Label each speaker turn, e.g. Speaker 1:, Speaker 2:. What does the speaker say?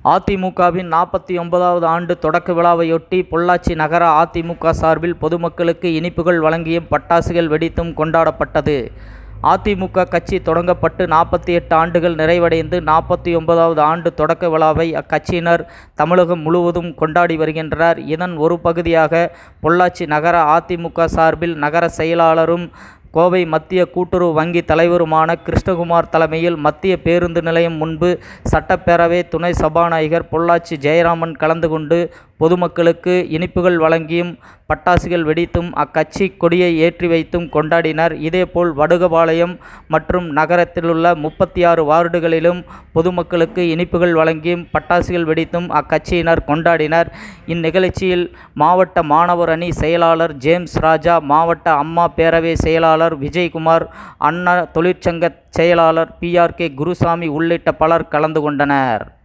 Speaker 1: அதிமுகவின் நாற்பத்தி ஒன்பதாவது ஆண்டு தொடக்க விழாவையொட்டி பொள்ளாச்சி நகர அதிமுக சார்பில் பொதுமக்களுக்கு இனிப்புகள் வழங்கியும் பட்டாசுகள் வெடித்தும் கொண்டாடப்பட்டது. அதிமுக கட்சி தொடங்கப்பட்டு நாற்பத்தி எட்டு ஆண்டுகள் நிறைவடைந்து நாற்பத்தி ஒன்பதாவது ஆண்டு தொடக்க விழாவை அக்கட்சியினர் தமிழகம் முழுவதும் கொண்டாடி வருகின்றனர். இதன் ஒரு பகுதியாக பொள்ளாச்சி நகர அதிமுக சார்பில் நகர செயலாளரும் கோவை மத்திய கூட்டுறவு வங்கி தலைவருமான கிருஷ்ணகுமார் தலைமையில் மத்திய பேருந்து நிலையம் முன்பு சட்டப்பேரவை துணை சபாநாயகர் பொள்ளாச்சி ஜெயராமன் கலந்து கொண்டு பொதுமக்களுக்கு இனிப்புகள் வழங்கியும் பட்டாசுகள் வெடித்தும் அக்கட்சி கொடியை ஏற்றி வைத்தும் கொண்டாடினர். இதேபோல் வடுகபாளையம் மற்றும் நகரத்திலுள்ள முப்பத்தி ஆறு வார்டுகளிலும் பொதுமக்களுக்கு இனிப்புகள் வழங்கியும் பட்டாசுகள் வெடித்தும் அக்கட்சியினர் கொண்டாடினர். இந்நிகழ்ச்சியில் மாவட்ட மாணவர் அணி செயலாளர் ஜேம்ஸ் ராஜா மாவட்ட அம்மா பேரவை செயலாளர் விஜயகுமார் அண்ணா தொழிற்சங்க செயலாளர் பி. ஆர். கே. குருசாமி உள்ளிட்ட பலர் கலந்து கொண்டனர்.